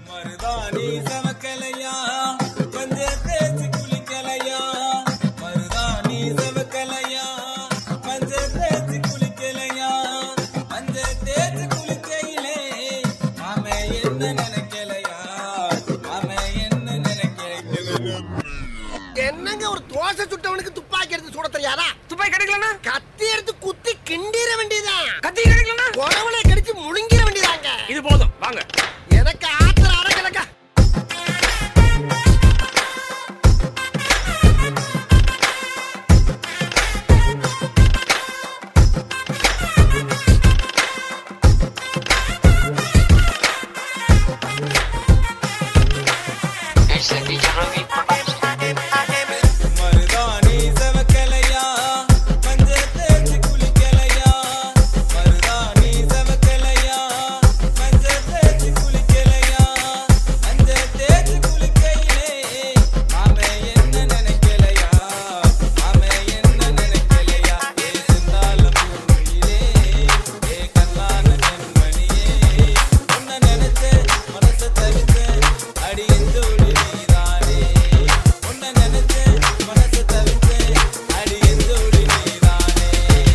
மருதாணி சமக்கலையா கொஞ்ச தேய்ச்சி குளிக்கலையா மருதாணி சமக்கலையா மஞ்ச தேய்ச்சி குளிக்கலையா மஞ்ச தேய்ச்சி குளிக்கையிலே மாமே என்ன நினைக்கலையா மாமே என்ன நினைக்கலையா என்னங்க ஒரு தோசை சுட்டவனுக்கு துப்பாக்கி எடுத்து சுட தெரியாதா துப்பாக்கி கிடைக்கலனா கத்தி எடுத்து குத்தி கிண்டிர வேண்டியதான் கத்தி கிடைக்கலனா குறவனை கடிச்சு முழுங்கிற வேண்டியதாங்க இது போதும் வாங்க எனக்கு ஆத்திர அடக்கலக்கா மருதாணி சமக்கலையா மஞ்ச தேய்ச்சி குளிக்கலையா மருதாணி சமக்கலையா மஞ்ச தேய்ச்சி குளிக்கலையா மஞ்ச தேய்ச்சி குளிக்கையிலே மாமே என்ன நினைக்கலையா மாமே என்ன நினைக்கலையா ஏசுந்தாலும் பூமியிலே ஏ கண்ணான கண்மணியே உன்னை நினைச்ச மனச தவிச்ச அடி எஞ்சோடி நீதானே உன்னை நினைச்ச மனச தவிச்ச அடி எஞ்சோடி நீதானே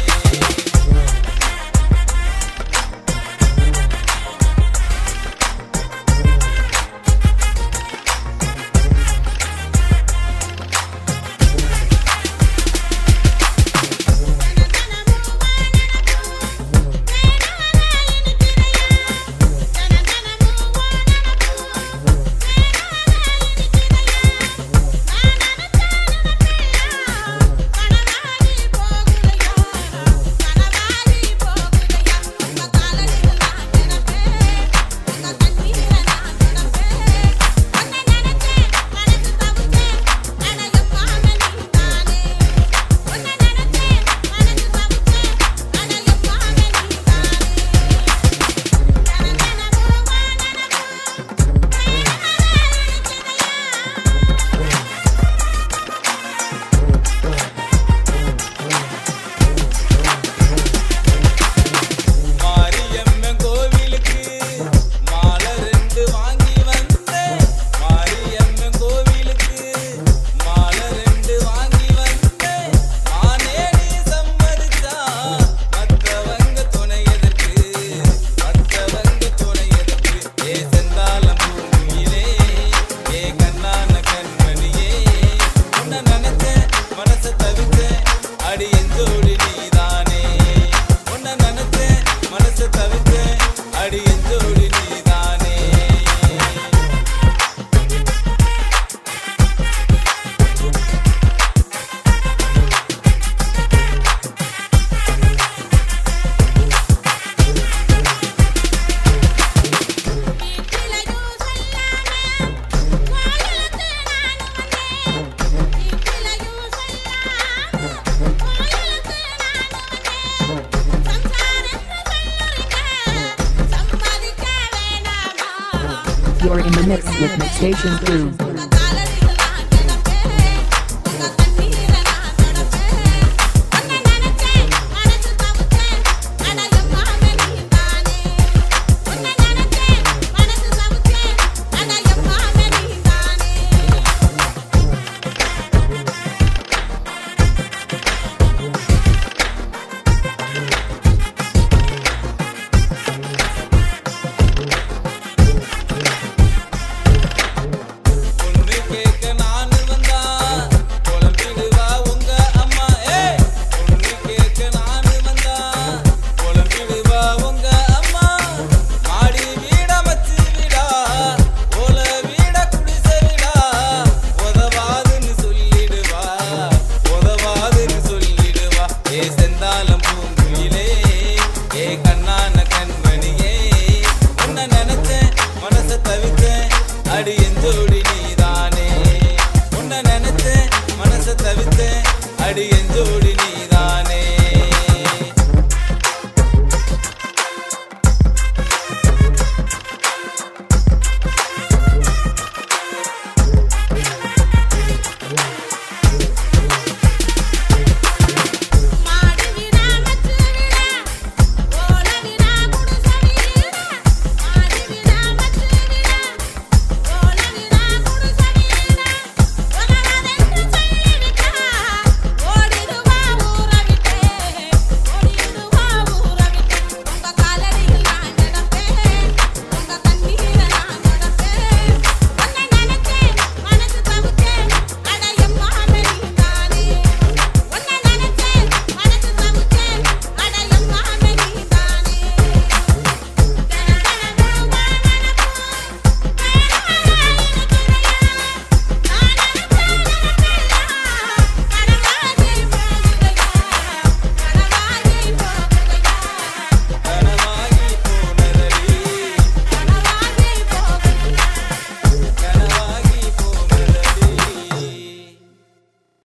மாரியம்மன் கோவிலுக்கு மாலை ரெண்டு வாங்கி வந்தேன் மாரியம்மன் கோவிலுக்கு மாலை ரெண்டு வாங்கி வந்தேன் நானே நீ சம்மதிச்சா மற்றவங்க துணை எதற்கு மற்றவங்க துணை எதற்கு ஏ செந்தாளம் பூமியிலே ஏ கண்ணான கண்மணியே உன்னை நினைச்சேன் மனச தவிச்சேன் அடி எஞ்சோடி நீதானே உன்னை நினைச்சேன் மனச தவிச்சேன் அடி எஞ்சோடி நீதானே You're in the mix with Mixation Crew. பொண்ணு கேட்க நானு வந்தா குழம்பிடுவா உங்க அம்மா ஏ பொண்ணு கேட்க நானு வந்தா குழம்பிடுவா உங்க அம்மா மாடி வீட மச்சு விடா ஓல வீட குடிசை விடா உதவாதுன்னு சொல்லிடுவா உதவாதுன்னு சொல்லிடுவா ஏ செந்தாளம் பூங்குயிலே ஏ கண்ணான கண்மணியே உன்னை நினைச்சேன் மனச தவிச்சேன் அடி எஞ்சோடி நீதானே உன்னை நினைச்சேன் மனச தவிச்சேன் அடி எஞ்சோடி